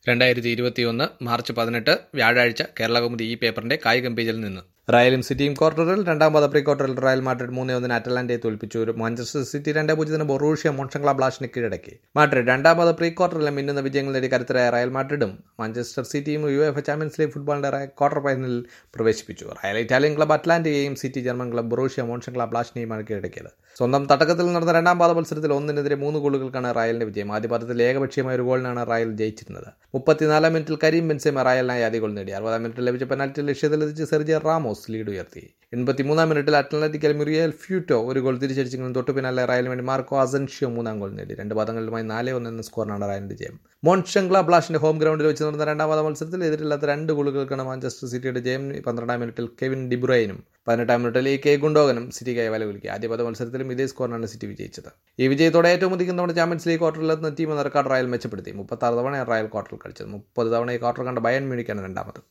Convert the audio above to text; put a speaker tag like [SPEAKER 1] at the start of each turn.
[SPEAKER 1] രണ്ടായിരത്തി ഇരുപത്തിയൊന്ന് മാർച്ച് പതിനെട്ട് വ്യാഴാഴ്ച കേരളകൗമുദി ഈ പേപ്പറിന്റെ കായികം പേജിൽ നിന്ന് റയലും സിറ്റിയും ക്വാർട്ടറിൽ രണ്ടാം പാദ പ്രീ ക്വാർട്ടറിൽ റയൽ മാഡ്രിഡ് മൂന്ന് ഒന്നിന് അറ്റലാന്റയെ തോൽപ്പിച്ചു ഒരു മാഞ്ചസ്റ്റർ സിറ്റി രണ്ട് പൂജ്യത്തിന് ബൊറൂഷ്യ മോൺഷംഗ്ല ബ്ലാഷിനെ കീഴടക്കി മാഡ്രിഡ് രണ്ടാം പാദ പ്രീ ക്വാർട്ടറിലെ മിന്നുന്ന വിജയങ്ങൾ നേടി കരുത്തരായ റയൽ മാഡ്രിഡും മാഞ്ചസ്റ്റർ സിറ്റിയും യു എഫ് ചാമ്പ്യൻസ് ലീഗ് ഫുട്ബോളിന്റെ റയ- ക്വാർട്ടർ ഫൈനലിൽ പ്രവേശിപ്പിച്ചു റയൽ ഇറ്റാലിയൻ ക്ലബ് അറ്റ്ലാന്റയെയും സിറ്റി ജർമ്മൻ ക്ലബ് ബൊറൂഷ്യ മോൺഷംഗ്ല ബ്ലാഷിനെയുമാണ് കീഴടക്കിയത് സ്വന്തം തട്ടകത്തിൽ നടന്ന രണ്ടാം പാദ മത്സരത്തിൽ ഒന്നിനെതിരെ മൂന്ന് ഗോളുകൾക്കാണ് റയലിന്റെ വിജയം ആദ്യ പാദത്തിൽ ഏകപക്ഷീയമായ ഒരു ഗോളിനാണ് റയൽ ജയിച്ചിരുന്നത് മുപ്പത്തിനാലാം മിനിറ്റിൽ കരീം ബെൻസെമ റയലിനായി ആദ്യ ഗോൾ നേടി അറുപതാം മിനിറ്റിൽ ലഭിച്ച പെനാൽറ്റി ലക്ഷ്യത്തിലെത്തിച്ച് സെർജിയ റാമോസ് ലീഡ് ഉയർത്തി എൺപത്തിമൂന്നാം മിനിറ്റിൽ അറ്റ്ലറ്റിക്കൽ മുറിയൽ ഫ്യൂട്ടോ ഒരു ഗോൾ തിരിച്ചടിച്ചെങ്കിലും തൊട്ടു പിന്നാലെ റയലിന് വേണ്ടി മാർക്കോ അസൻഷ്യോ മൂന്നാം ഗോൾ നേടി രണ്ട് പാദങ്ങളിലുമായി നാല് ഒന്ന് എന്ന സ്കോറിനാണ് റയലിന്റെ ജയം മോൺഷംഗ്ല ബ്ലാഷിന്റെ ഹോം ഗ്രൗണ്ടിൽ വെച്ച് നടന്ന രണ്ടാം പാദ മത്സരത്തിൽ എതിരില്ലാത്ത രണ്ട് ഗോളുകൾക്കാണ് മാഞ്ചസ്റ്റർ സിറ്റിയുടെ ജയം പന്ത്രണ്ടാം മിനിറ്റിൽ കെവിൻ ഡിബ്രൈനും പതിനെട്ടാം മിനിറ്റിൽ ഈ കെ ഗുണ്ടോഗനും സിറ്റിക്കായി വലകുലുക്കി ആദ്യ പദ മത്സരത്തിലും ഇതേ സ്കോറിനാണ് സിറ്റി വിജയിച്ചത് ഈ വിജയത്തോടെ ഏറ്റവും അധികം തവണ ചാമ്പ്യൻസ് ലീഗ് ക്വാർട്ടറിലെത്തുന്ന ടീം എന്ന റെക്കോർഡ് റയൽ മെച്ചപ്പെടുത്തി മുപ്പത്താറ് തവണയാണ് റയൽ ക്വാർട്ടറിൽ കളിച്ചത് മുപ്പത് തവണ ഈ ക്വാർട്ടർ കണ്ട ബയൻ മ്യൂണിക്കാണ് രണ്ടാമത്